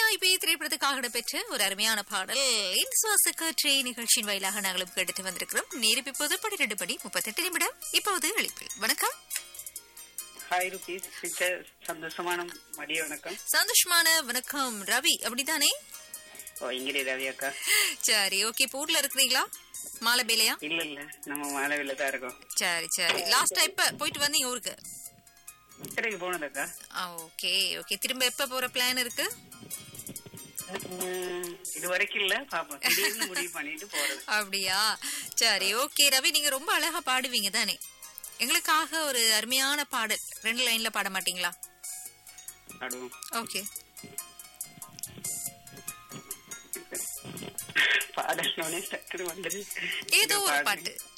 துணியாய் பேய் திரைப்படத்துக்காக இடம்பெற்ற ஒரு அருமையான பாடல் இந்த சுவாச காற்றே நிகழ்ச்சியின் வாயிலாக நாங்களும் கேட்டுட்டு வந்திருக்கிறோம் நேரம் இப்போது பன்னிரண்டு மணி முப்பத்தெட்டு நிமிடம் இப்போது அழைப்பில் வணக்கம் ஹாய் ருபீஸ் டீச்சர் சந்தோஷமான மதிய வணக்கம் சந்தோஷமான வணக்கம் ரவி அப்படிதானே ஓ இங்கிரி ரவி அக்கா சரி ஓகே ஊர்ல இருக்கிறீங்களா மாலை பேலையா இல்ல இல்ல நம்ம மாலவில தான் இருக்கோம் சரி சரி லாஸ்டா இப்ப போயிட்டு வந்தீங்க ஊருக்கு இக்கரைக்கு போனது அக்கா ஓகே ஓகே திரும்ப எப்ப போற பிளான் இருக்கு உம், இது வரைக்கும் இல்ல பாப்போம் திடீர்னு முடிவு பண்ணிட்டு போறது அப்படியா சரி ஓகே ரவி நீங்க ரொம்ப அழகா பாடுவீங்க தானே எங்களுக்காக ஒரு அருமையான பாடல் ரெண்டு லைன்ல பாட மாட்டீங்களா ஆடுவோம் ஓகே பாடனோடனே டக்குனு வந்துரு ஏதோ இதை ஒரு பாடு. பாட்டு